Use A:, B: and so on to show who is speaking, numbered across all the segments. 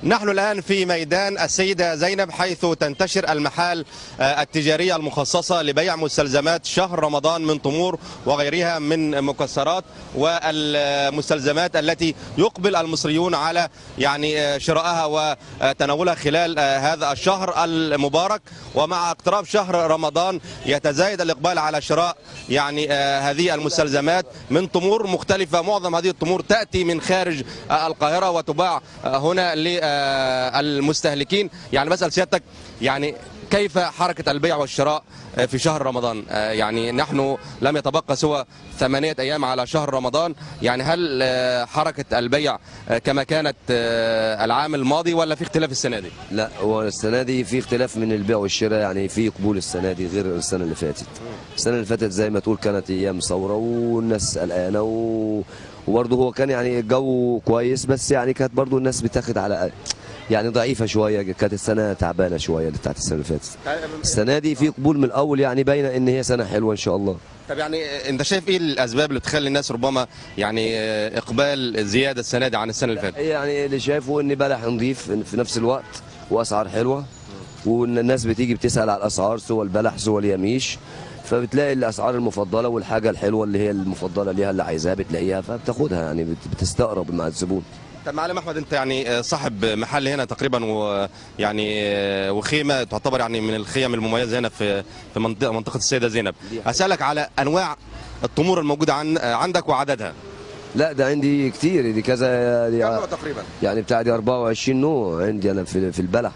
A: نحن الآن في ميدان السيدة زينب حيث تنتشر المحال آه، التجارية المخصصة لبيع مستلزمات شهر رمضان من تمور وغيرها من مكسرات والمستلزمات التي يقبل المصريون على يعني آه، شرائها وتناولها خلال آه، هذا الشهر المبارك ومع اقتراب شهر رمضان يتزايد الإقبال على شراء يعني آه، هذه المستلزمات من تمور مختلفة معظم هذه التمور تأتي من خارج آه، القاهرة وتباع آه، هنا للمستهلكين يعني بسأل سيادتك يعني كيف حركة البيع والشراء آه، في شهر رمضان آه، يعني نحن لم يتبقى سوى ثمانية أيام على شهر رمضان يعني هل آه، حركة البيع آه، كما كانت آه، العام الماضي ولا في اختلاف السنة دي
B: لا هو السنه دي في اختلاف من البيع والشراء يعني في قبول السنه دي غير السنه اللي فاتت السنه اللي فاتت زي ما تقول كانت ايام ثوره والناس قلقانه و... وبرضه هو كان يعني الجو كويس بس يعني كانت برضه الناس بتاخد على يعني ضعيفه شويه كانت السنه تعبانه شويه اللي بتاعت السنه اللي فاتت السنه دي في قبول من الاول يعني باينه ان هي سنه حلوه ان شاء الله
A: طب يعني آه، انت شايف ايه الاسباب اللي تخلي الناس ربما يعني آه، اقبال زياده السنه دي عن السنه اللي فاتت
B: يعني اللي شايفه ان بلح نضيف في نفس الوقت واسعار حلوه وان الناس بتيجي بتسال على الاسعار سوى البلح سوى اليميش فبتلاقي الاسعار المفضله والحاجه الحلوه اللي هي المفضله ليها اللي عايزاها بتلاقيها فبتاخدها يعني بت- بتستقرب مع الزبون
A: طب معلم احمد انت يعني آه، صاحب محل هنا تقريبا ويعني آه، وخيمه تعتبر يعني من الخيم المميزه هنا في في منطقه منطقه السيده زينب اسالك على انواع التمور الموجوده عن آه، عندك وعددها
B: لا ده عندي كتير دي كذا دي
A: تقريبا
B: يعني بتاع دي 24 نوع عندي انا في في البلح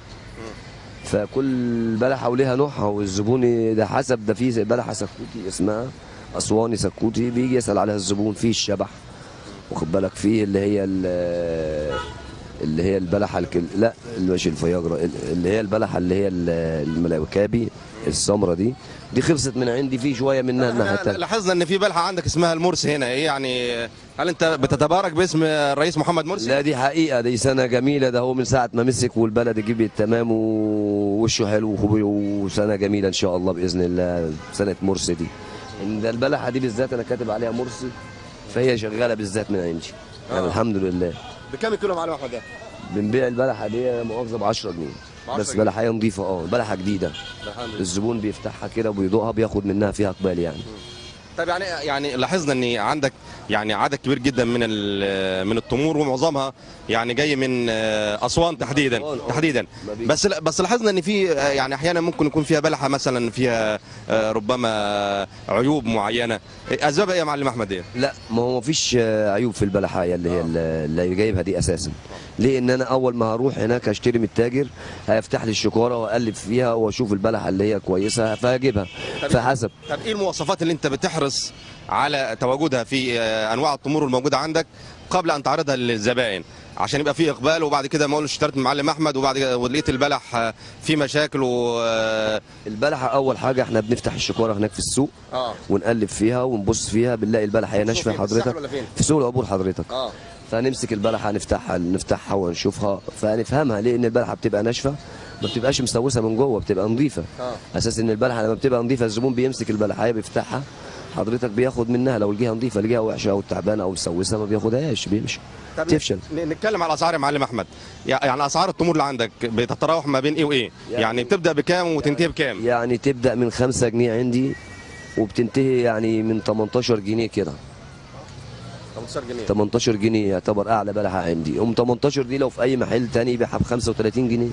B: فكل بلحه وليها نوعها والزبون ده حسب ده في بلحه سكوتي اسمها اسواني سكوتي بيجي يسال عليها الزبون في الشبح واخد بالك فيه اللي هي ال- اللي هي البلحه الكل... لا مش الفياجرا اللي هي البلحه اللي هي ال- الملاوكابي السمره دي دي خلصت من عندي في شويه منها الناحيه
A: احنا
B: الثانيه
A: لاحظنا ان في بلحه عندك اسمها المرسي هنا ايه يعني هل انت بتتبارك باسم الرئيس محمد مرسي
B: لا دي حقيقة دي سنة جميلة ده هو من ساعة ما مسك والبلد يجيب التمام ووشه حلو وسنة جميلة إن شاء الله بإذن الله سنة مرسي دي إن ده البلحة دي بالذات أنا كاتب عليها مرسي فهي شغالة بالذات من عندي يعني
A: آه.
B: الحمد لله
A: بكام كيلو معلم احمد ده؟
B: بنبيع البلحة دي مؤاخذة ب 10 جنيه
A: ب 10
B: بس
A: جنيه.
B: بلحية نظيفة اه بلحة جديدة الزبون بيفتحها كده وبيدوقها بياخد منها فيها اقبال يعني
A: طيب يعني يعني لاحظنا ان عندك يعني عدد كبير جدا من ال- من التمور ومعظمها يعني جاي من آه، اسوان تحديدا
B: أسوان، آه.
A: تحديدا
B: ما بي-
A: بس بس لاحظنا ان في آه، يعني احيانا ممكن يكون فيها بلحه مثلا فيها آه، ربما عيوب معينه اسبابها ايه يا معلم احمد ايه؟
B: لا ما هو مفيش آه، عيوب في البلحايه اللي هي اللي جايبها دي اساسا ليه ان انا اول ما هروح هناك اشتري من التاجر هيفتح لي الشكاره واقلب فيها واشوف البلحه اللي هي كويسه فهجيبها فحسب
A: طب ايه المواصفات اللي انت بتحرص على تواجدها في آه، انواع التمور الموجوده عندك قبل ان تعرضها للزبائن عشان يبقى في اقبال وبعد كده ما اقولش اشتريت من معلم احمد وبعد كده ولقيت البلح آه، فيه مشاكل و اه
B: البلحه اول حاجه احنا بنفتح الشكاره هناك في السوق
A: اه
B: ونقلب فيها ونبص فيها بنلاقي البلحه هي ناشفه
A: فين؟ في الساحل
B: حضرتك
A: ولا فين؟
B: في سوق العبور حضرتك
A: اه
B: فنمسك البلحه نفتحها نفتحها ونشوفها فنفهمها ليه ان البلحه بتبقى ناشفه ما بتبقاش مستوسه من جوه بتبقى نظيفه
A: اه
B: اساس ان البلحه لما بتبقى نظيفه الزبون بيمسك البلحايه بيفتحها حضرتك بياخد منها لو الجهه نظيفه الجهه وحشه او تعبانه او مسوسه ما بياخدهاش بيمشي
A: طب
B: تفشل
A: ن- نتكلم على الاسعار يا معلم احمد يعني اسعار التمور اللي عندك بتتراوح ما بين ايه وايه؟ يعني,
B: يعني-
A: بتبدا بكام وتنتهي بكام؟
B: يعني تبدا من 5 جنيه عندي وبتنتهي يعني من 18 جنيه كده
A: 15 جنيه
B: 18 جنيه يعتبر اعلى بلحه عندي ام 18 دي لو في اي محل تاني يبيعها ب 35 جنيه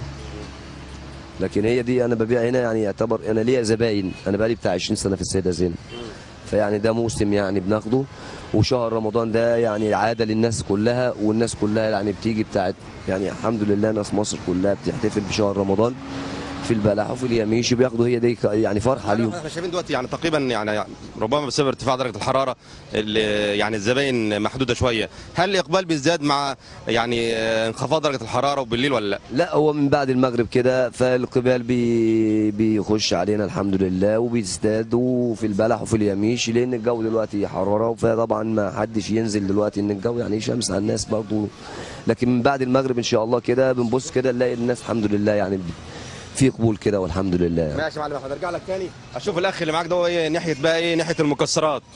B: لكن هي دي انا ببيع هنا يعني يعتبر انا ليا زباين انا بقالي بتاع 20 سنه في السيده زينب فيعني ده موسم يعني بناخده وشهر رمضان ده يعني عاده للناس كلها والناس كلها يعني بتيجي بتاعت يعني الحمد لله ناس مصر كلها بتحتفل بشهر رمضان في البلح وفي اليميش بياخدوا هي دي ك- يعني فرحه ليهم
A: احنا شايفين دلوقتي يعني تقريبا يعني ربما بسبب ارتفاع درجه الحراره اللي يعني الزباين محدوده شويه هل الاقبال بيزداد مع يعني آه، انخفاض درجه الحراره وبالليل ولا لا
B: لا هو من بعد المغرب كده فالقبال بي بيخش علينا الحمد لله وبيزداد وفي البلح وفي اليميش لان الجو دلوقتي حراره فطبعا ما حدش ينزل دلوقتي ان الجو يعني شمس على الناس برضه لكن من بعد المغرب ان شاء الله كده بنبص كده نلاقي الناس الحمد لله يعني في قبول كده والحمد لله
A: ماشي يا معلم احمد ارجع لك تاني اشوف الاخ اللي معاك ده هو ايه ناحيه بقى ايه ناحيه المكسرات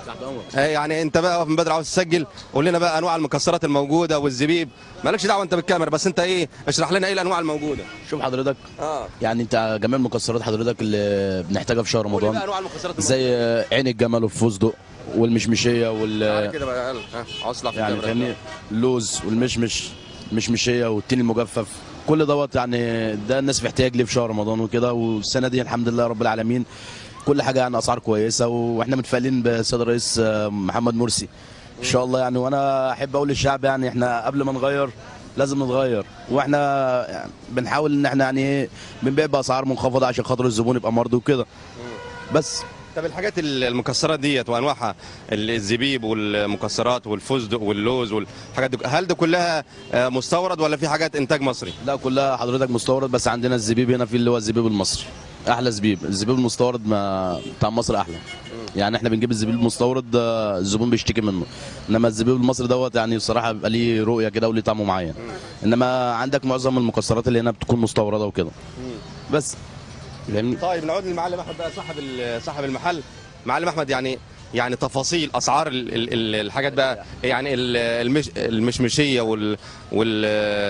C: تحت امرك
A: آه، يعني انت بقى من بدري عاوز تسجل قول لنا بقى انواع المكسرات الموجوده والزبيب مالكش دعوه انت بالكاميرا بس انت ايه اشرح لنا ايه الانواع الموجوده
C: شوف حضرتك
A: اه
C: يعني انت جميع المكسرات حضرتك اللي بنحتاجها في شهر
A: قول لي بقى
C: رمضان
A: انواع المكسرات
C: زي عين الجمل والفستق والمشمشيه وال
A: تعالى كده بقى يلا ها عاوز تطلع في
C: يعني
A: الكاميرا.
C: فاهمني اللوز والمشمش المشمشيه والتين المجفف كل دوت يعني ده الناس في احتياج ليه في شهر رمضان وكده والسنه دي الحمد لله رب العالمين كل حاجه يعني اسعار كويسه واحنا متفائلين بالسيد الرئيس آه، محمد مرسي ان شاء الله يعني وانا احب اقول للشعب يعني احنا قبل ما نغير لازم نتغير واحنا يعني بنحاول ان احنا يعني ايه بنبيع باسعار منخفضه عشان خاطر الزبون يبقى مرضي وكده بس
A: طب الحاجات ال- المكسرات ديت وانواعها ال- الزبيب والمكسرات والفستق واللوز والحاجات دي هل ده كلها آه، مستورد ولا في حاجات انتاج مصري؟
C: لا كلها حضرتك مستورد بس عندنا الزبيب هنا في اللي هو الزبيب المصري احلى زبيب الزبيب المستورد ما بتاع مصر احلى يعني احنا بنجيب الزبيب المستورد آه، الزبون بيشتكي منه انما الزبيب المصري دوت يعني الصراحه بيبقى ليه رؤيه كده وليه طعم معين انما عندك معظم المكسرات اللي هنا بتكون مستورده وكده بس فاهمني
A: طيب نعود للمعلم احمد بقى صاحب ال- صاحب المحل معلم احمد يعني يعني تفاصيل اسعار ال- ال- ال- الحاجات بقى يعني ال- المش المشمشيه وال وال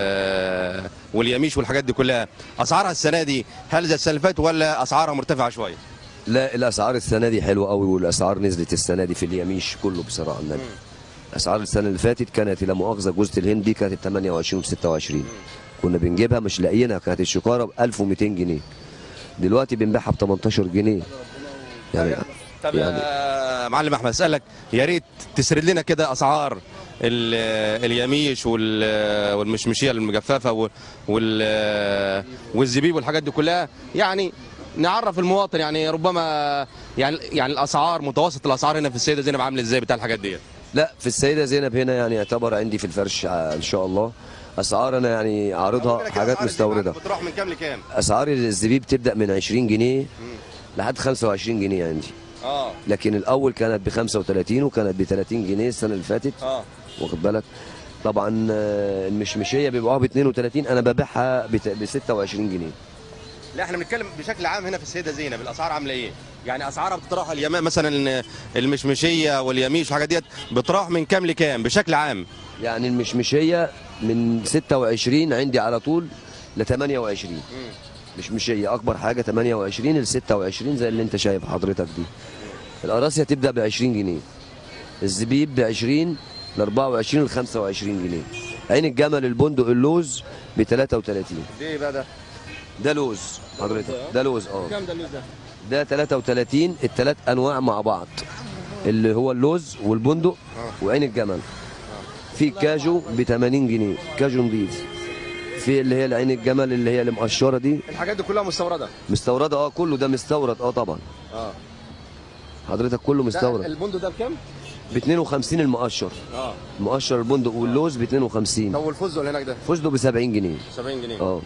A: واليميش والحاجات دي كلها اسعارها السنه دي هل زي السنه اللي فاتت ولا اسعارها مرتفعه شويه؟
B: لا الاسعار السنه دي حلوه قوي والاسعار نزلت السنه دي في اليميش كله بصراحه النبي اسعار السنه اللي فاتت كانت لا مؤاخذه جوزة الهند دي كانت 28 و 26 كنا بنجيبها مش لاقيينها كانت الشكاره ب 1200 جنيه دلوقتي بنبيعها ب 18 جنيه يعني
A: طب
B: يعني
A: يا معلم احمد اسالك يا ريت تسرد لنا كده اسعار ال- اليميش وال- والمشمشيه المجففه وال- وال والزبيب والحاجات دي كلها يعني نعرف المواطن يعني ربما يعني يعني الاسعار متوسط الاسعار هنا في السيده زينب عامله ازاي بتاع الحاجات ديت
B: لا في السيده زينب هنا يعني يعتبر عندي في الفرش آه، ان شاء الله اسعار انا يعني عارضها حاجات مستورده
A: بتروح من كام لكام؟
B: اسعار الزبيب تبدا من 20 جنيه لحد 25 جنيه عندي
A: اه
B: لكن الاول كانت ب 35 وكانت ب 30 جنيه السنه اللي فاتت
A: اه
B: واخد بالك طبعا آه، المشمشيه بيبقوها ب 32 انا ببيعها ب 26 جنيه
A: لا احنا بنتكلم بشكل عام هنا في السيده زينب الاسعار عامله ايه؟ يعني اسعارها بتتراوح اليمام مثلا المشمشيه واليميش والحاجات ديت بتراوح من كام لكام بشكل عام؟
B: يعني المشمشيه من 26 عندي على طول ل 28 مشمشيه اكبر حاجه 28 ل 26 زي اللي انت شايف حضرتك دي القراصيه تبدا ب 20 جنيه الزبيب ب 20 ل 24 ل 25 جنيه عين الجمل البندق اللوز ب 33
A: دي ايه بقى ده؟
B: ده لوز حضرتك ده لوز اه
A: كام ده اللوز ده؟
B: ده 33 الثلاث انواع مع بعض اللي هو اللوز والبندق وعين الجمل في كاجو ب 80 جنيه كاجو نضيف في اللي هي العين الجمل اللي هي المقشره دي
A: الحاجات دي كلها مستورده
B: مستورده اه كله ده مستورد اه طبعا
A: اه
B: حضرتك كله مستورد
A: البندق ده بكام؟
B: ب 52 المقشر
A: اه
B: مقشر البندق واللوز ب 52
A: طب والفستق اللي هناك ده؟
B: فستق ب 70 جنيه
A: 70 جنيه
B: اه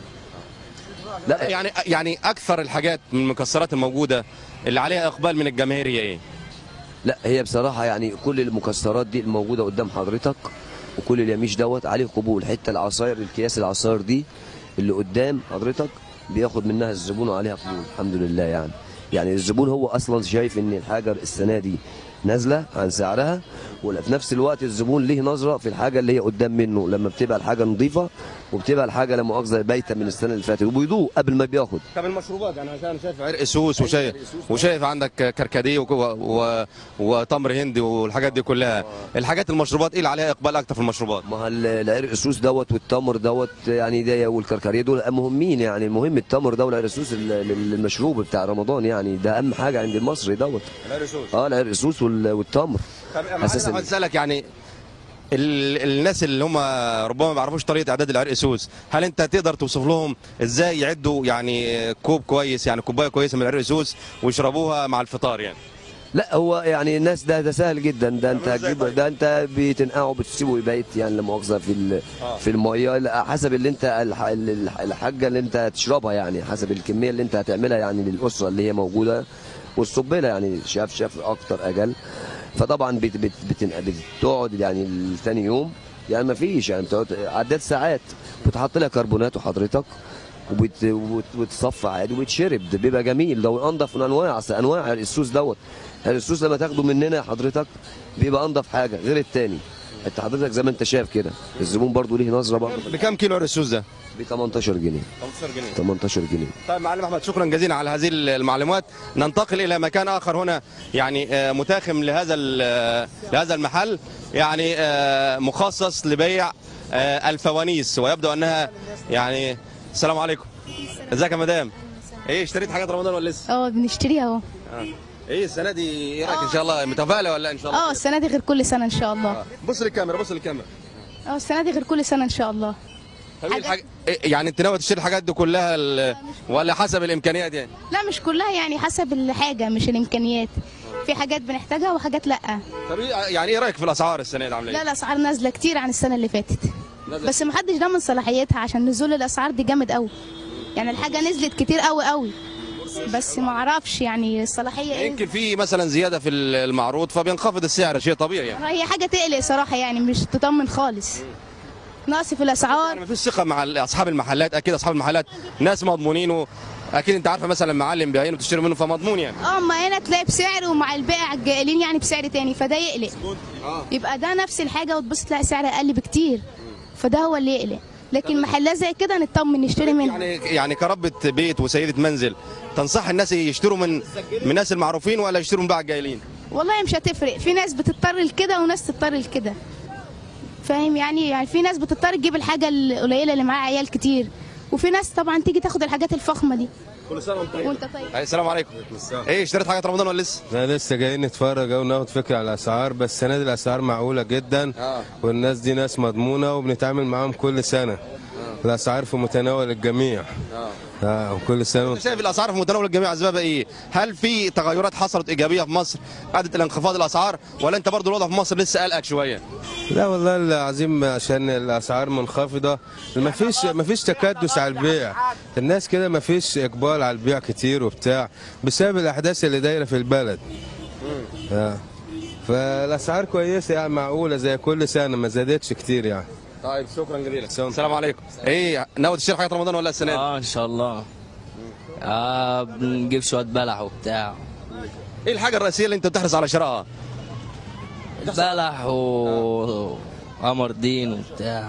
B: لا
A: يعني يعني اكثر الحاجات من المكسرات الموجوده اللي عليها اقبال من الجماهير هي ايه؟
B: لا هي بصراحة يعني كل المكسرات دي الموجودة قدام حضرتك وكل اليميش دوت عليه قبول حتى العصاير الكياس العصاير دي اللي قدام حضرتك بياخد منها الزبون وعليها قبول الحمد لله يعني يعني الزبون هو اصلا شايف ان الحاجة السنة دي نازلة عن سعرها وفي نفس الوقت الزبون ليه نظرة في الحاجة اللي هي قدام منه لما بتبقى الحاجة نظيفة وبتبقى الحاجة لا مؤاخذة بايتة من السنة اللي فاتت وبيدوق قبل ما بياخد
A: طب المشروبات يعني عشان شايف عرق سوس وشايف وشايف عندك كركديه وك- و... و... وتمر هندي والحاجات دي كلها الحاجات المشروبات ايه اللي عليها اقبال اكتر في المشروبات
B: ما هو ال- العرق السوس دوت والتمر دوت يعني ده والكركريه دول مهمين يعني المهم التمر ده والعرق السوس ال- ال- المشروب بتاع رمضان يعني ده اهم حاجه عند المصري دوت
A: العرق سوس
B: اه العرق السوس وال- والتمر
A: طب يا
B: أساساً.
A: معلم اسالك يعني ال... الناس اللي هم ربما ما بيعرفوش طريقه اعداد العرق سوس هل انت تقدر توصف لهم ازاي يعدوا يعني كوب كويس يعني كوبايه كويسه من العرق سوس ويشربوها مع الفطار يعني
B: لا هو يعني الناس ده ده سهل جدا ده انت
A: تعمله إزاي
B: هتجيب
A: طيب؟
B: ده انت بتنقعه بتسيبه يبيت يعني لا مؤاخذه في ال-
A: آه.
B: في الميه لا، حسب اللي انت الح- ال- الحاجه اللي انت هتشربها يعني حسب الكميه اللي انت هتعملها يعني للاسره اللي هي موجوده والصبيله يعني شاف شاف اكتر اجل فطبعا بت بت بت بتقعد يعني ثاني يوم يعني ما فيش يعني بتقعد عدات ساعات بتحط لها كربونات وحضرتك وبت- وبت- وبتصفى عادي وبيتشرب ده بيبقى جميل ده انضف من انواع اصل انواع السوس دوت يعني السوس لما تاخده مننا حضرتك بيبقى انضف حاجه غير التاني انت حضرتك زي ما انت شايف كده الزبون برضو ليه نظره برضو
A: بكام كيلو السوس ده؟
B: ب 18 جنيه
A: 15 جنيه
B: 18 جنيه
A: طيب معلم احمد شكرا جزيلا على هذه المعلومات ننتقل الى مكان اخر هنا يعني آه، متاخم لهذا ال- لهذا المحل يعني آه، مخصص لبيع آه، الفوانيس ويبدو انها يعني السلام عليكم ازيك يا مدام ايه اشتريت حاجات رمضان ولا لسه
D: اه بنشتريها اهو
A: ايه السنه دي ايه رايك ان شاء الله متفائله ولا ان شاء الله
D: اه السنه دي غير كل سنه ان شاء الله
A: آه. بص للكاميرا بص للكاميرا
D: اه السنه دي غير كل سنه ان شاء الله
A: طب إيه الحاجة إيه يعني انت ناوي تشتري الحاجات دي كلها ال- ولا حسب الامكانيات يعني
D: لا مش كلها يعني حسب الحاجه مش الامكانيات في حاجات بنحتاجها وحاجات لا
A: طب إيه يعني ايه رايك في الاسعار السنه دي عامله
D: لا
A: ايه
D: الاسعار نازله كتير عن السنه اللي فاتت
A: نازلة
D: بس محدش ضامن صلاحيتها عشان نزول الاسعار دي جامد قوي يعني الحاجه نزلت كتير قوي قوي بس ما اعرفش يعني الصلاحيه ايه
A: يمكن في مثلا زياده في المعروض فبينخفض السعر شيء طبيعي يعني
D: هي حاجه تقلق صراحه يعني مش تطمن خالص نقص في الاسعار
A: يعني مفيش ثقه مع اصحاب المحلات اكيد اصحاب المحلات ناس مضمونين و... اكيد انت عارفه مثلا معلم بيعين وتشتري منه فمضمون يعني
D: اه ما هنا تلاقي بسعر ومع البائع الجائلين يعني بسعر تاني فده يقلق يبقى ده نفس الحاجه وتبص تلاقي سعر اقل بكتير فده هو اللي يقلق لكن محلات زي كده نطمن نشتري منها
A: يعني يعني كربة بيت وسيدة منزل تنصح الناس يشتروا من من الناس المعروفين ولا يشتروا من بقى الجايلين؟
D: والله مش هتفرق في ناس بتضطر لكده وناس تضطر لكده فاهم يعني يعني في ناس بتضطر تجيب الحاجه القليله اللي معاها عيال كتير وفي ناس طبعا تيجي تاخد الحاجات الفخمه دي
A: كل سنه وانت
D: وانت طيب
A: السلام عليكم ايه اشتريت حاجات رمضان ولا لسه؟
E: لا لسه جايين نتفرج او ناخد فكره على الاسعار بس السنه دي الاسعار معقوله جدا
A: آه.
E: والناس دي ناس مضمونه وبنتعامل معاهم كل سنه الاسعار في متناول الجميع اه وكل سنه
A: انت شايف الاسعار في متناول الجميع اسبابها ايه؟ هل في تغيرات حصلت ايجابيه في مصر ادت الى انخفاض الاسعار ولا انت برضو الوضع في مصر لسه قلقك شويه؟
E: لا والله العظيم عشان الاسعار منخفضه ما فيش ما فيش تكدس على البيع الناس كده ما فيش اقبال على البيع كتير وبتاع بسبب الاحداث اللي دايره في البلد اه فالاسعار كويسه يعني معقوله زي كل سنه ما زادتش كتير يعني
A: طيب شكرا جزيلا السلام عليكم ايه ناوي تشتري حاجات رمضان ولا السنه دي؟
F: اه ان شاء الله اه بنجيب شويه بلح وبتاع
A: ايه الحاجه الرئيسيه اللي انت بتحرص على شرائها؟
F: بلح و قمر دين وبتاع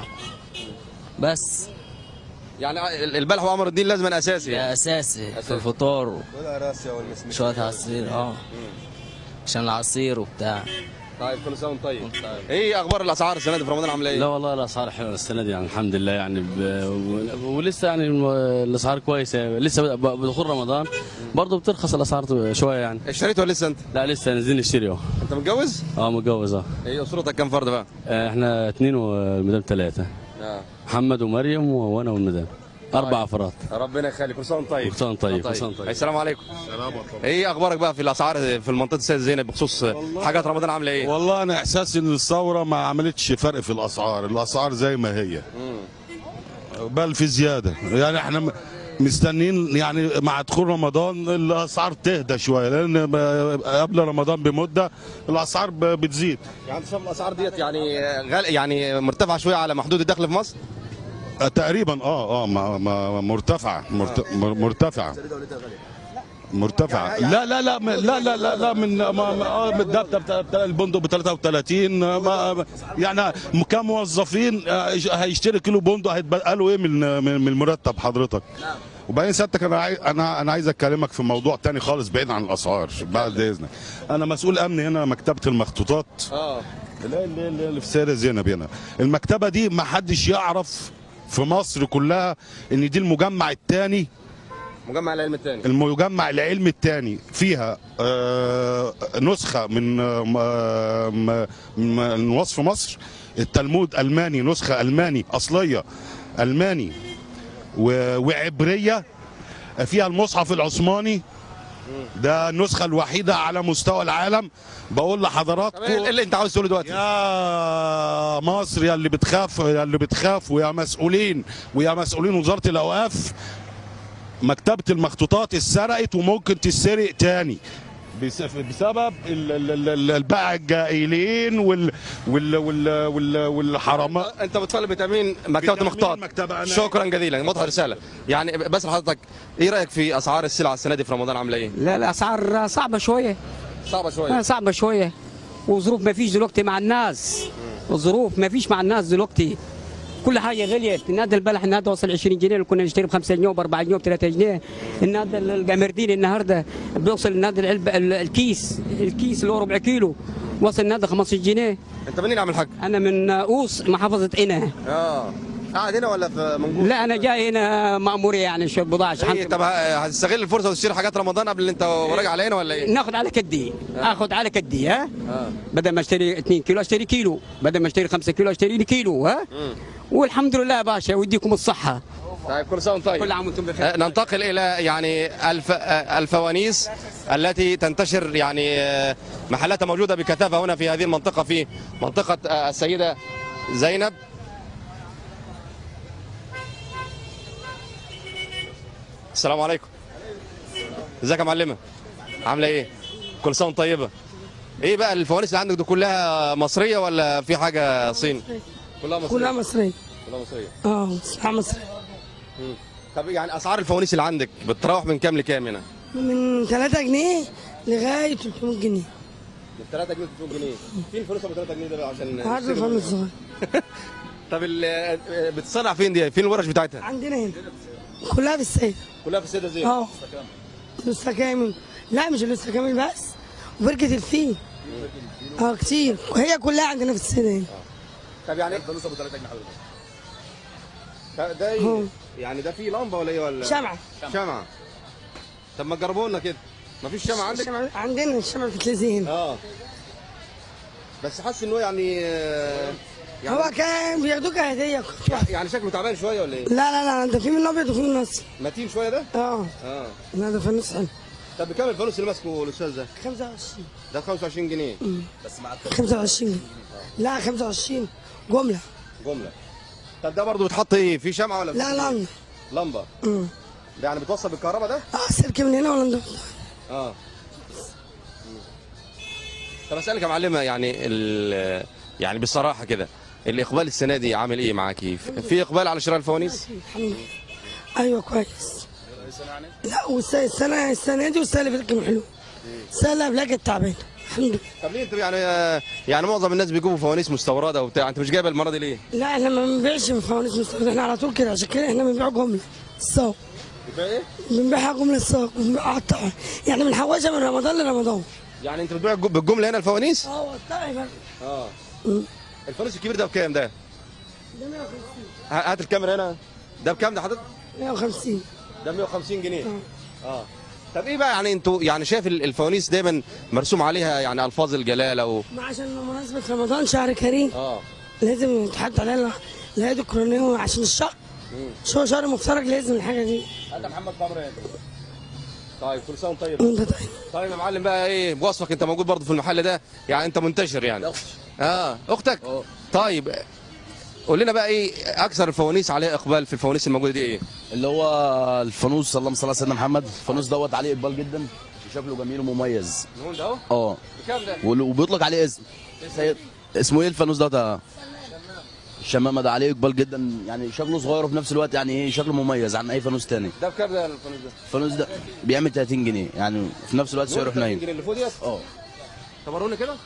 F: بس
A: يعني البلح وامر الدين لازم اساسي يعني.
F: ده اساسي في الفطار شويه عصير اه عشان العصير وبتاع
A: طيب كل سنه وانت طيب ايه اخبار الاسعار السنه دي في رمضان عامله ايه؟
G: لا والله الاسعار حلوه السنه دي يعني الحمد لله يعني ب... و- ولسه يعني الم- الاسعار كويسه لسه ب- بدخول رمضان برضه بترخص الاسعار شويه يعني
A: اشتريت ولا لسه انت؟
G: لا لسه نازلين نشتري اهو
A: انت متجوز؟
G: اه متجوز اه
A: ايه اسرتك كم فرد بقى؟
G: آه، احنا اثنين والمدام ثلاثه
A: اه
G: محمد ومريم وانا والمدام اربع افراد
A: ربنا يخليك كل سنه وانت طيب
G: كل سنة وأنت طيب، كل سنة وأنت طيب.
A: السلام عليكم ايه اخبارك بقى في الاسعار في المنطقه السيده زينب بخصوص حاجات رمضان عامله ايه؟
H: والله انا احساسي ان الثوره ما عملتش فرق في الاسعار الاسعار زي ما هي بل في زياده يعني احنا م- مستنيين يعني مع دخول رمضان الاسعار تهدى شويه لان ب- قبل رمضان بمده الاسعار ب- بتزيد
A: يعني انت شايف الاسعار ديت يعني غال يعني مرتفعه شويه على محدود الدخل في مصر؟
H: آه، تقريبا اه اه ما ما مرتفعه مرت- مر- مرتفعه مرتفعة لا لا لا م- لا لا لا, لا من ما ما- آه، من ده بتاع- بتاع- بتاع البندق ب 33 آه، ما ما- يعني كموظفين آه، يش- هيشتري كيلو بندق هيتبقى له ايه من من من المرتب حضرتك وبعدين سيادتك انا عايز انا انا عايز اكلمك في موضوع تاني خالص بعيد عن الاسعار بعد اذنك انا مسؤول امن هنا مكتبه المخطوطات
A: اه
H: اللي اللي- اللي اللي في سيدة زينب هنا المكتبة دي ما حدش يعرف في مصر كلها ان دي المجمع الثاني
A: مجمع العلم الثاني
H: المجمع العلمي الثاني فيها آه، نسخة من آه، م- م- من وصف مصر التلمود ألماني نسخة ألماني أصلية ألماني و- وعبرية فيها المصحف العثماني ده النسخة الوحيدة على مستوى العالم بقول
A: طب
H: لحضراتكم
A: ايه اللي انت عاوز تقوله دلوقتي؟
H: يا مصر يا اللي بتخاف يا اللي بتخاف ويا مسؤولين ويا مسؤولين وزارة الأوقاف مكتبة المخطوطات اتسرقت وممكن تتسرق تاني بس- بسبب ال- ال- ال- ال- الباعة الجائلين وال وال وال وال والحرامات
A: انت بتطالب بتامين مكتبه
H: بتأمين
A: المختار
H: المكتبة. أنا-
A: شكرا جزيلا واضحه رساله يعني بس لحضرتك ايه رايك في اسعار السلع السنه دي في رمضان عامله ايه؟
I: لا الاسعار صعبه شويه
A: صعبه
I: آه،
A: شويه
I: صعبه شويه وظروف ما فيش دلوقتي مع الناس الظروف ما فيش مع الناس دلوقتي كل حاجه غليت النهارده البلح النهارده وصل 20 جنيه اللي كنا نشتري ب 5 جنيه وب 4 جنيه وب 3 جنيه النهارده الجمردين النهارده بيوصل النهارده العلبه ال- الكيس الكيس اللي هو ربع كيلو وصل النهارده 15 جنيه
A: انت منين يا عم الحاج؟
I: انا من اوس محافظه قنا
A: اه قاعد هنا ولا في منجوز؟
I: لا انا جاي هنا مأمورية يعني شويه بضاعه
A: ايه
I: شحنت
A: طب ه- هتستغل الفرصه وتشتري حاجات رمضان قبل انت وراجع على هنا ولا ايه؟
I: ناخد على كدي اخد على كدي ها
A: اه
I: بدل ما اشتري 2 كيلو اشتري كيلو بدل ما اشتري 5 كيلو اشتري لي كيلو ها والحمد لله يا باشا ويديكم الصحه
A: طيب كل سنه وانت طيب
I: كل عام وانتم بخير
A: آه، ننتقل الى يعني الف آه، الفوانيس التي تنتشر يعني آه، محلاتها موجوده بكثافه هنا في هذه المنطقه في منطقه آه، السيده زينب السلام عليكم ازيك يا معلمه عامله ايه كل سنه وانت طيبه ايه بقى الفوانيس اللي عندك دي كلها مصريه ولا في حاجه صين كلها مصريه
J: كلها مصرية
A: كلها مصريه
J: اه صراحة مصرية
A: طب يعني اسعار الفوانيس اللي عندك بتتراوح من كام لكام هنا
J: من 3 جنيه لغاية 300 جنيه
A: من 3 جنيه ل 300 جنيه فين الفلوس ابو 3 جنيه ده بقى عشان
J: عارف
A: نشتري
J: الفن
A: منه؟
J: الصغير
A: طب ال- بتصنع فين دي فين الورش بتاعتها
J: عندنا هنا كلها بالسيد
A: كلها في السيده زين
J: اه لسه كامل لا مش لسه كامل بس وبركة الفيل اه كتير وهي كلها عندنا في السيدة هنا
A: طب يعني الفلوس ابو 3 جنيه حضرتك ده ايه يعني ده فيه لمبه ولا ايه ولا
J: شمعة
A: شمعه طب ما تجربوا لنا كده مفيش شمعه عندك
J: الشمعة عندنا الشمعة بتتلزق هنا
A: اه بس حاسس ان هو يعني آه، يعني
J: هو كان بياخدوك هدية كنت واحد.
A: يعني شكله تعبان شويه ولا ايه
J: لا لا لا ده في منه ابيض وفي منه اصفر
A: متين شويه ده
J: اه
A: اه
J: لا ده فانوس حلو
A: طب بكام الفانوس اللي ماسكه الاستاذ ده
J: 25
A: ده 25 جنيه
J: 25 جنيه لا 25 جملة
A: جمله طب ده برضه بتحط ايه في شمعه ولا
J: لا لا
A: لمبه
J: امم
A: ده يعني بتوصل بالكهرباء ده
J: اه سلك من هنا ولا من ده
A: اه طب اسالك يا معلمه يعني ال يعني بصراحه كده الاقبال السنه دي عامل ايه معاكي في اقبال على شراء الفوانيس
J: الحمد لله ايوه كويس لا والسنه السنه السنه دي والسنه اللي فاتت كانوا حلو السنه اللي قبلها كانت تعبانه الحمد لله
A: طب ليه انت يعني يعني معظم الناس بيجيبوا فوانيس مستورده وبتاع انت مش جايبه المره دي ليه؟
J: لا احنا ما بنبيعش من فوانيس مستورده احنا على طول كده عشان كده احنا بنبيع جمله السوق
A: ايه؟
J: بنبيعها جمله السوق بنبيعها قطع يعني بنحوشها من رمضان لرمضان
A: يعني انت بتبيع الج- بالجمله هنا الفوانيس؟
J: اه والله بقى
A: اه
J: مم.
A: الفانوس الكبير ده بكام ده؟
J: ده 150
A: ه- هات الكاميرا هنا ده بكام ده حضرتك؟
J: 150
A: ده 150 جنيه اه طب ايه بقى يعني انتوا يعني شايف ال- الفوانيس دايما مرسوم عليها يعني الفاظ الجلاله و
J: ما عشان مناسبه رمضان شهر كريم
A: اه
J: لازم يتحط عليها الهيئه الكورونيه عشان الشهر شو شهر مفترج لازم الحاجه دي
A: انت محمد قمر هنا طيب كل سنه وانت طيب
J: وانت طيب
A: طيب يا معلم بقى ايه بوصفك انت موجود برضه في المحل ده يعني انت منتشر يعني اه اختك طيب قول لنا بقى ايه اكثر الفوانيس عليها اقبال في الفوانيس الموجوده دي ايه
C: اللي هو الفانوس اللهم صل على سيدنا محمد الفانوس دوت عليه اقبال جدا وشكله جميل ومميز
A: نقول ده اهو
C: اه
A: بكام ده
C: وال- وبيطلق عليه اسم سيد اسمه ايه الفانوس دوت آه. الشمامه ده عليه اقبال جدا يعني شكله صغير وفي نفس الوقت يعني ايه شكله مميز عن اي فانوس تاني
A: ده بكام ده الفانوس ده
C: الفانوس ده بيعمل 30 جنيه يعني في نفس الوقت سعره
A: 30
C: حنين
A: جنيه اللي فوق ديت
C: اه
A: طب وروني كده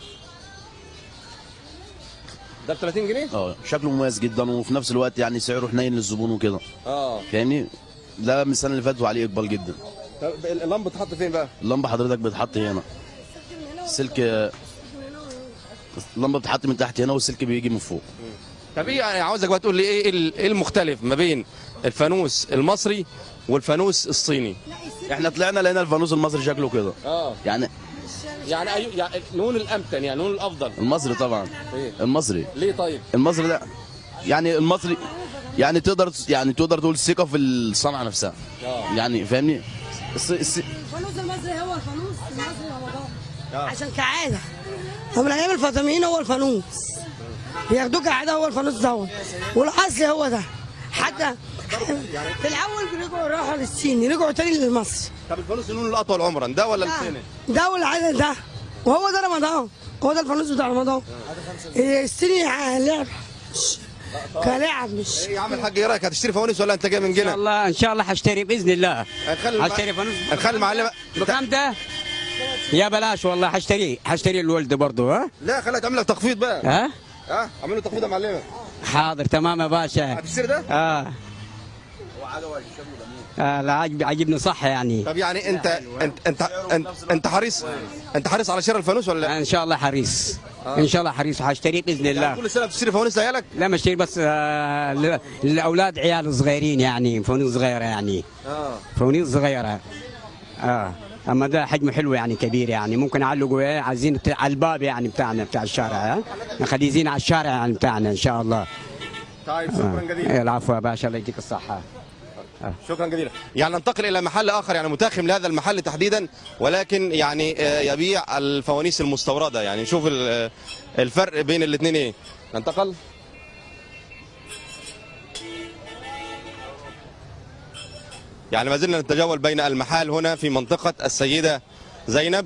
A: ده ب 30 جنيه
C: اه شكله مميز جدا وفي نفس الوقت يعني سعره حنين للزبون وكده
A: اه
C: فاهمني ده من السنه اللي فاتت وعليه اقبال جدا
A: طب اللمبه بتتحط فين بقى
C: اللمبه حضرتك بتتحط هنا السلك اللمبه بتتحط من تحت هنا والسلك بيجي من فوق
A: طب ايه يعني عاوزك بقى تقول لي ايه ال- ايه المختلف ما بين الفانوس المصري والفانوس الصيني
C: احنا طلعنا لقينا الفانوس المصري شكله كده
A: اه
C: يعني
A: يعني أيوه يعني لون الامتن يعني لون الافضل
C: المصري طبعا
A: ايه
C: المصري
A: ليه طيب
C: المصري ده يعني المصري يعني تقدر يعني تقدر تقول ثقه في الصنعه نفسها
A: اه
C: يعني فاهمني الس- الس-
J: الفانوس المصري هو الفانوس المصري رمضان عشان كعاده ومن ايام الفاطميين هو الفانوس بياخدوه كعاده هو الفانوس دوت والاصل هو ده حتى في الاول رجعوا راحوا للصيني رجعوا تاني لمصر
A: طب الفانوس اللون الاطول عمرا ده ولا الصيني؟
J: ده والعدد ده وهو ده رمضان هو ده الفانوس بتاع رمضان إيه، الصيني ع- لعب مش- كلاعب مش
A: ايه يا عم الحاج ايه رايك هتشتري فوانيس ولا انت جاي من
I: ان شاء
A: جنة؟
I: الله ان شاء الله هشتري باذن الله
A: هنخلي
I: هشتري فانوس
A: هنخلي المعلمه
I: بكام ده؟ يا بلاش والله هشتريه هشتري الولد برضه ها؟
A: لا خليها تعمل لك تخفيض بقى
I: ها؟
A: ها اعمل له تخفيض يا معلمه
I: حاضر تمام يا باشا
A: هتشتري ده؟
I: اه آه لا عجب عجبني صح يعني
A: طب يعني انت انت انت انت, انت حريص انت حريص على شراء الفانوس ولا لا؟
I: ان شاء الله حريص ان شاء الله حريص هشتريه باذن
A: يعني
I: الله
A: كل سنه بتشتري فوانيس لعيالك؟
I: لا ما اشتري بس آه ل- للاولاد عيال صغيرين يعني فوانيس صغيره يعني
A: اه
I: فوانيس صغيره اه اما ده حجمه حلو يعني كبير يعني ممكن اعلقه ايه عايزين بتاع- على الباب يعني بتاعنا بتاع الشارع ها نخليه زين على الشارع يعني بتاعنا ان شاء الله
A: طيب شكرا جزيلا
I: إيه، العفو يا باشا الله يديك الصحه
A: شكرا جزيلا يعني ننتقل الى محل اخر يعني متاخم لهذا المحل تحديدا ولكن يعني آه، يبيع الفوانيس المستورده يعني نشوف ال- آه، الفرق بين الاثنين ايه ننتقل يعني ما زلنا نتجول بين المحال هنا في منطقه السيده زينب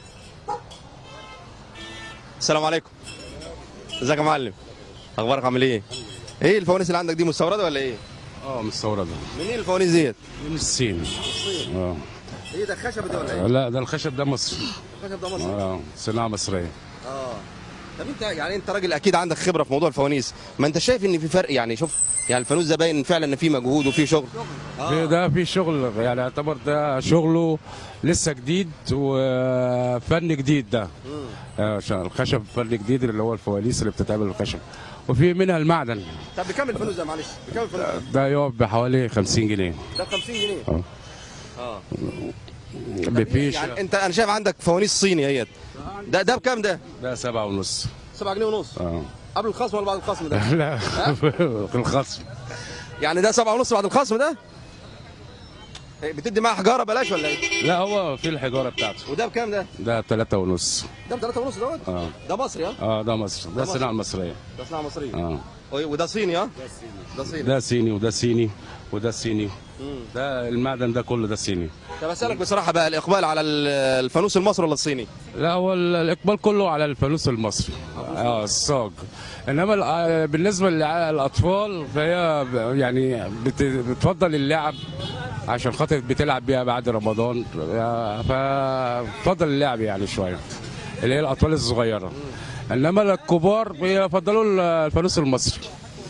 A: السلام عليكم ازيك يا معلم اخبارك عامل ايه ايه الفوانيس اللي عندك دي مستورده ولا ايه
K: اه مستورده
A: منين الفوانيس ديت
K: من الصين اه
A: ايه ده خشب ده ولا ايه
K: لا ده الخشب ده مصري
A: الخشب ده مصري
K: اه صناعه مصريه
A: اه طب انت يعني انت راجل اكيد عندك خبره في موضوع الفوانيس ما انت شايف ان في فرق يعني شوف يعني الفانوس ده باين فعلا ان في مجهود وفي شغل
K: في ده في شغل يعني يعتبر ده شغله لسه جديد وفن جديد ده آه، عشان الخشب فن جديد اللي هو الفوانيس اللي بتتعمل بالخشب وفي منها المعدن
A: طب بكام الفانوس ده معلش بكام الفانوس
K: ده يقف بحوالي 50 جنيه
A: ده ب 50 جنيه
K: اه
A: اه
K: بفيش
A: يعني انت انا شايف عندك فوانيس صيني اهيت ده ده بكام ده
K: ده سبعة ونص
A: 7 جنيه ونص
K: اه
A: قبل الخصم ولا بعد الخصم ده
K: لا في الخصم
A: يعني ده 7 ونص بعد الخصم ده إيه، بتدي معاه حجاره بلاش ولا ايه
K: لا هو في الحجاره بتاعته
A: وده بكام ده
K: ده ثلاثة ونص
A: ده ب 3 ونص دوت
K: اه
A: ده مصري ها
K: اه ده مصر ده
A: مصر.
K: الصناعه المصريه
A: ده صناعه مصريه
K: اه
A: وده صيني ها ده صيني
K: ده صيني وده صيني وده صيني
A: مم.
K: ده المعدن ده كله ده صيني
A: طب اسالك بصراحه بقى الاقبال على ال- الفانوس المصري ولا الصيني
K: لا هو ال- الاقبال كله على الفانوس المصري اه الصاج انما ال- آه، بالنسبه للاطفال فهي ب- يعني بت- بتفضل اللعب عشان خاطر بتلعب بيها بعد رمضان آه، فبتفضل اللعب يعني شويه اللي هي الاطفال الصغيره انما الكبار بيفضلوا ال- الفانوس المصري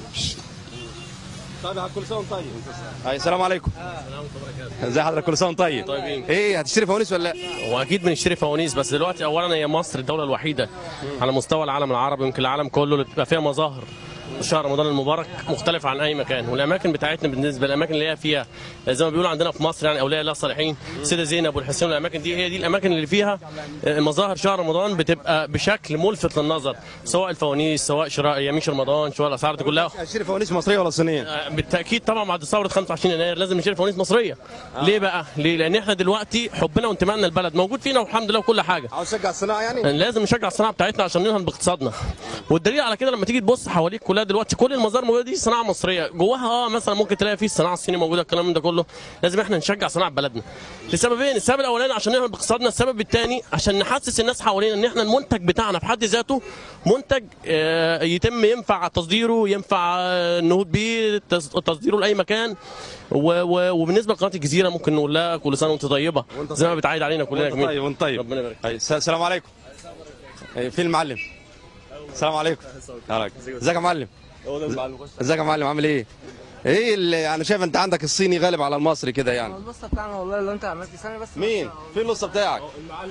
A: طيب كل سنه وانت طيب اي السلام عليكم ازي حضرتك كل سنه وانت طيب
L: طيبين.
A: ايه هتشتري فوانيس ولا لا
L: واكيد بنشتري فوانيس بس دلوقتي اولا هي مصر الدوله الوحيده على مستوى العالم العربي يمكن العالم كله اللي بتبقى فيها مظاهر شهر رمضان المبارك مختلف عن اي مكان والاماكن بتاعتنا بالنسبه للاماكن اللي هي فيها زي ما بيقولوا عندنا في مصر يعني اولياء الله الصالحين سيده زينب والحسين والاماكن دي هي دي الاماكن اللي فيها مظاهر شهر رمضان بتبقى بشكل ملفت للنظر سواء الفوانيس سواء شراء يميش رمضان سواء الاسعار دي كلها
A: هتشتري فوانيس مصريه ولا صينيه
L: بالتاكيد طبعا بعد ثوره 25 يناير لازم نشتري فوانيس مصريه آه. ليه بقى ليه لان احنا دلوقتي حبنا وانتمائنا للبلد موجود فينا والحمد لله وكل حاجه
A: عاوز تشجع الصناعه يعني
L: لازم نشجع الصناعه بتاعتنا عشان ننهض باقتصادنا والدليل على كده لما تيجي تبص حواليك كلها دلوقتي كل المظاهر موجوده دي صناعه مصريه جواها اه مثلا ممكن تلاقي فيه الصناعه الصينيه موجوده الكلام من ده كله لازم احنا نشجع صناعه بلدنا لسببين السبب الاولاني عشان ننهض باقتصادنا السبب الثاني عشان نحسس الناس حوالينا ان احنا المنتج بتاعنا في حد ذاته منتج آه، يتم ينفع تصديره ينفع آه، النهوض بيه تص- تصديره لاي مكان و- و- وبالنسبه لقناه الجزيره ممكن نقول لها كل سنه وانت طيبه زي ما بتعايد علينا كلنا
A: وانت طيب وانت طيب
L: ربنا يبارك
A: أي، الس- السلام عليكم أي، فين المعلم السلام عليكم عليكم. ازيك يا معلم ازيك يا معلم عامل ايه ايه اللي انا شايف انت عندك الصيني غالب على المصري كده يعني
M: البصه بتاعنا والله اللي انت عملت ثانيه بس
A: مين فين القصه بتاعك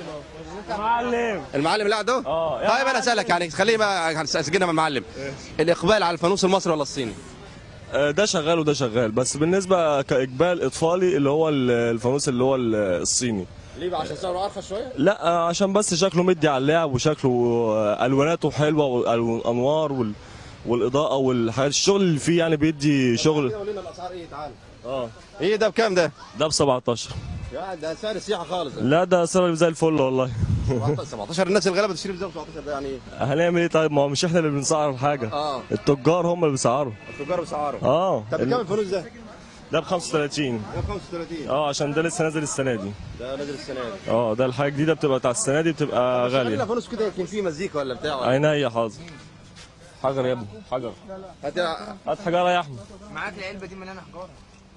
M: معلم
A: المعلم اللي قاعد اهو طيب انا اسالك يعني خليه بقى سجلنا مع المعلم الاقبال على الفانوس المصري ولا الصيني
N: آه، ده شغال وده شغال بس بالنسبه كاقبال اطفالي اللي هو ال- الفانوس اللي هو ال- الصيني
A: ليه بقى عشان سعره ارخص شويه
N: لا آه، عشان بس شكله مدي على اللعب وشكله آه، الواناته حلوه والانوار وال والاضاءه والحاجات الشغل اللي فيه يعني بيدي شغل
A: قول لنا الاسعار ايه تعال
N: اه
A: ايه ده بكام ده
N: ده ب 17
A: يا ده سعر السياحه خالص
N: لا ده سعر زي الفل والله
A: 17 الناس الغلابه تشتري ب 17 ده يعني ايه
N: هنعمل ايه طيب ما هو مش احنا اللي بنسعر حاجه
A: اه
N: التجار هم اللي بيسعروا
A: التجار بسعره
N: اه
A: طب بكام الفانوس ده
N: ده ب 35
A: ده 35
N: اه عشان ده لسه نازل السنه دي
A: ده نازل السنه دي
N: اه ده الحاجه الجديده بتبقى بتاع السنه دي بتبقى
A: خلينا
N: غاليه
A: فانوس كده يمكن فيه مزيكا ولا بتاع ولا
N: عينيا حاضر حجر يا ابني حجر
A: هات
N: هات حجره يا احمد
M: معاك العلبه دي مليانه حجاره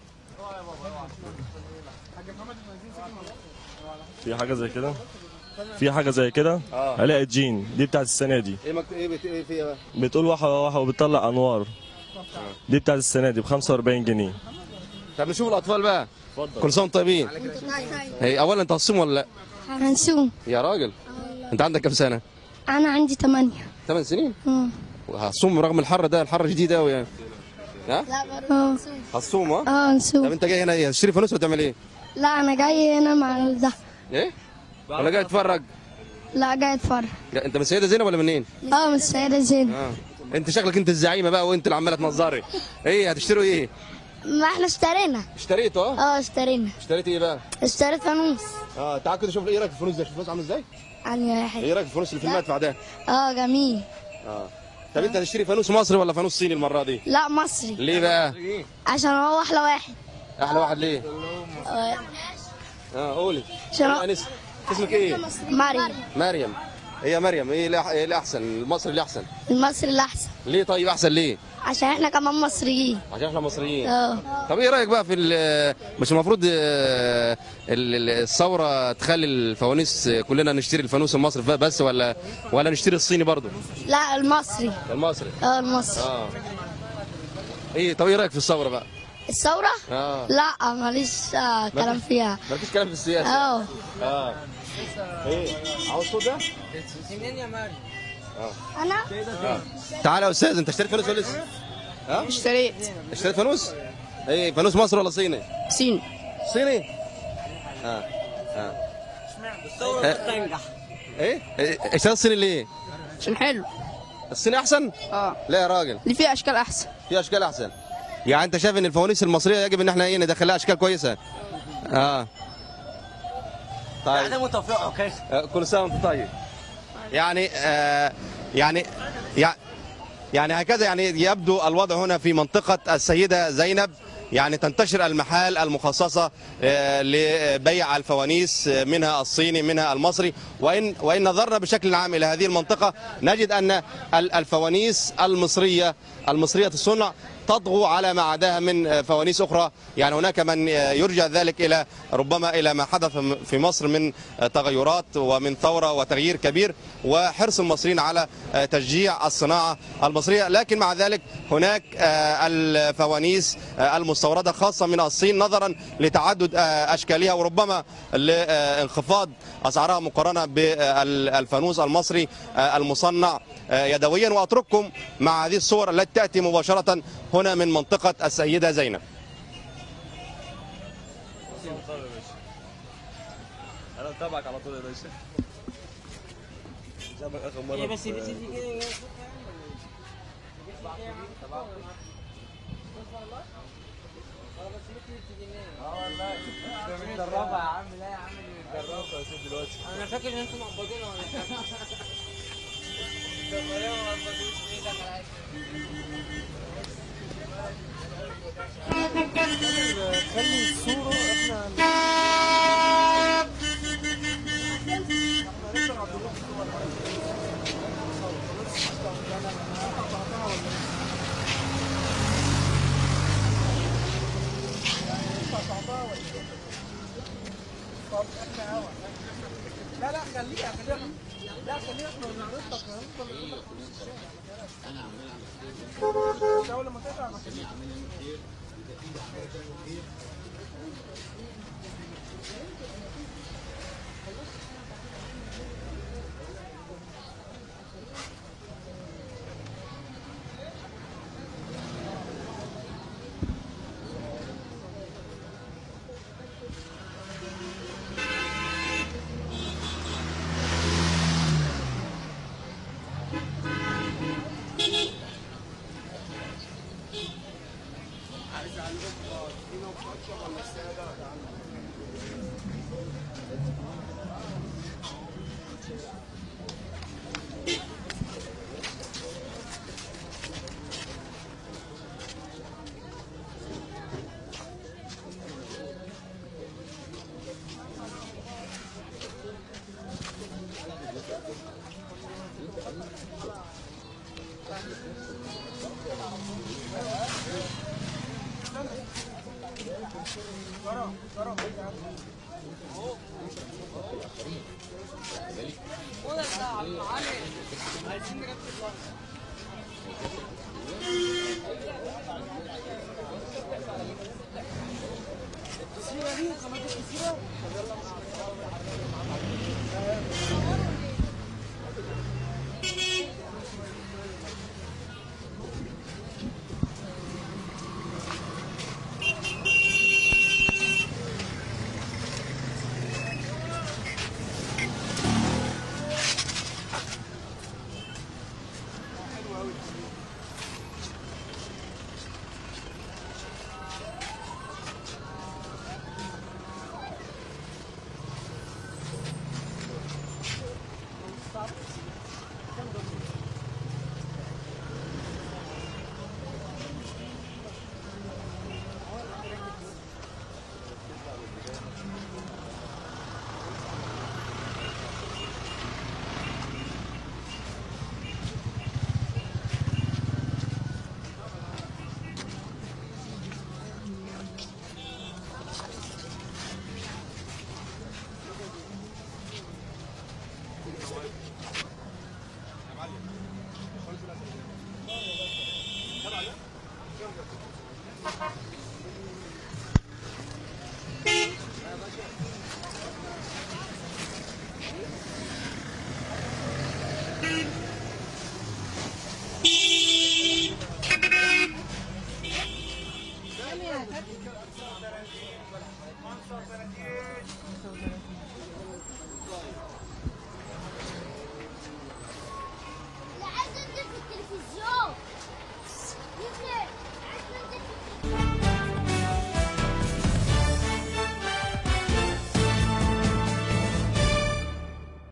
N: في حاجه زي كده في حاجه زي كده
A: آه.
N: علاء الجين دي بتاعت السنه دي
A: ايه مكتوب ايه بت- ايه فيها بقى؟
N: بتقول واحده واحده وبتطلع انوار دي بتاعت السنه دي ب 45 جنيه
A: طب نشوف الاطفال بقى
N: اتفضل
A: كل سنه وانتم طيبين هي اولا انت هتصوم ولا لا
D: هنسوم
A: يا راجل انت عندك كام سنه
D: انا عندي 8
A: 8 سنين هتصوم رغم الحر ده الحر شديد قوي يعني ها
D: اه
A: هتصوم ها
D: اه
A: طب
D: نسوم
A: انت جاي هنا ايه هتشتري فانوس ولا تعمل ايه
D: لا انا جاي هنا مع ده
A: ايه ولا جاي تتفرج
D: لا جاي اتفرج
A: لا، انت من السيده زينب ولا منين
D: اه من السيدة زينب
A: اه انت شكلك انت الزعيمه بقى وانت اللي عماله تنظري ايه هتشتروا ايه
D: ما احنا اشترينا
A: اشتريته اه
D: اه اشترينا
A: اشتريت ايه بقى
D: اشتريت فانوس
A: اه تعال كده شوف ايه رايك في الفانوس ده شوف الفانوس عامل ازاي
D: يعني واحد
A: ايه رايك في الفانوس اللي في المدفع ده
D: اه جميل
A: اه طب انت هتشتري فانوس مصري ولا فانوس صيني المره دي
D: لا مصري
A: ليه بقى
D: عشان هو احلى واحد
A: احلى واحد ليه
D: آه،
A: اه قولي
D: عشان هو-
A: انس اسمك ايه
D: مريم
A: مريم هي مريم ايه اللي ايه اللي احسن المصري اللي احسن
D: المصري الاحسن
A: ليه طيب احسن ليه
D: عشان احنا كمان مصريين
A: عشان احنا مصريين
D: اه
A: طب ايه رايك بقى في ال- مش المفروض آه، ال- ال- الثوره تخلي الفوانيس آه، كلنا نشتري الفانوس المصري بس ولا ولا نشتري الصيني برضه
D: لا المصري
A: المصري
D: اه المصري
A: اه ايه طب ايه رايك في الثوره بقى
D: الثورة
A: اه
D: لا ماليش آه كلام فيها
A: مالكيش كلام في السياسه
D: اه
A: اه ايه عاوز صوت ده
M: منين يا مريم
D: انا
A: تعالى يا استاذ انت اشتريت فانوس ولا لسه ها
M: اشتريت
A: اشتريت فانوس ايه فانوس مصري ولا صيني
M: صين
A: صيني اه اه
M: تنجح
A: ايه إيه، اشتريت الصيني ليه
M: عشان حلو
A: الصيني احسن
M: اه
A: لا يا راجل
M: اللي فيه اشكال احسن
A: في اشكال احسن يعني انت شايف ان الفوانيس المصريه يجب ان احنا ايه ندخلها اشكال كويسه اه طيب
M: متفق كيف
A: آه، كل سنه وانت طيب يعني آه يعني يعني يعني هكذا يعني يبدو الوضع هنا في منطقة السيدة زينب يعني تنتشر المحال المخصصة آه، لبيع الفوانيس آه، منها الصيني منها المصري وإن وإن نظرنا بشكل عام إلى هذه المنطقة نجد أن ال- الفوانيس المصرية المصرية الصنع تطغو على ما عداها من آه، فوانيس أخرى يعني هناك من آه، يرجع ذلك إلى ربما إلى ما حدث م- في مصر من آه، تغيرات ومن ثورة وتغيير كبير وحرص المصريين على آه، تشجيع الصناعة المصرية لكن مع ذلك هناك آه، الفوانيس آه، المستوردة خاصة من الصين نظرا لتعدد آه، أشكالها وربما لانخفاض أسعارها مقارنة بالفانوس المصري آه، المصنع آه، يدويا وأترككم مع هذه الصور التي تأتي مباشرة هنا من منطقة السيدة زينب
N: انا متابعك على طول يا باشا جابك اخر مره
M: بس
N: في-
M: متدربة يا عم لا يا عم دي متدربة يا سيدي دلوقتي انا فاكر ان انتوا مقبضين ولا خلي الصورة احنا لا لا خليها خليها لا خليها احنا نعرضها كمان اول ما تقطع عايز اعلمكم